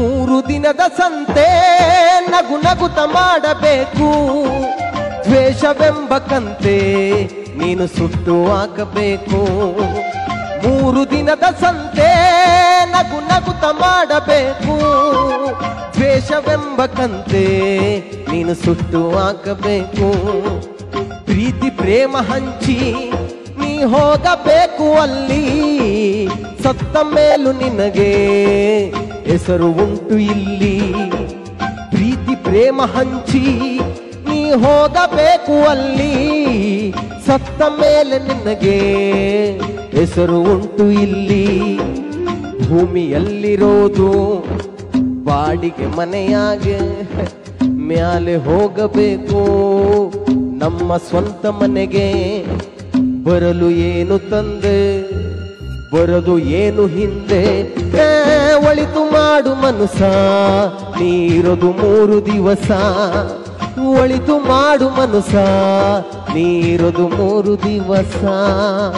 ಮೂರು ದಿನದ ಸಂತೆ ನಗು ನಗುತ ಮಾಡಬೇಕು ದ್ವೇಷವೆಂಬ ಕಂತೆ ನೀನು ಸುಟ್ಟು ಹಾಕಬೇಕು ಮೂರು ದಿನದ ಸಂತೆ ನಗು ನಗುತ ಮಾಡಬೇಕು ದ್ವೇಷವೆಂಬ ಕಂತೆ ನೀನು ಸುಟ್ಟು ಹಾಕಬೇಕು ಪ್ರೀತಿ ಪ್ರೇಮ ಹಂಚಿ ನೀ ಹೋಗಬೇಕು ಅಲ್ಲಿ ಸತ್ತ ಮೇಲೂ ನಿನಗೆ ಹೆಸರು ಉಂಟು ಇಲ್ಲಿ ಪ್ರೀತಿ ಪ್ರೇಮ ಹಂಚಿ ನೀ ಹೋಗಬೇಕು ಅಲ್ಲಿ ಸತ್ತ ಮೇಲೆ ನಿನಗೆ ಹೆಸರು ಉಂಟು ಇಲ್ಲಿ ಭೂಮಿಯಲ್ಲಿರೋದು ಬಾಡಿಗೆ ಮನೆಯಾಗೆ ಮ್ಯಾಲೆ ಹೋಗಬೇಕು ನಮ್ಮ ಸ್ವಂತ ಮನೆಗೆ ಬರಲು ಏನು ತಂದೆ ಬರದು ಏನು ಹಿಂದೆ ಏ, ಒಳಿತು ಮಾಡು ಮನುಸ ನೀರದು ಮೂರು ದಿವಸ ಒಳಿತು ಮಾಡು ಮನುಸ ನೀರದು ಮೂರು ದಿವಸ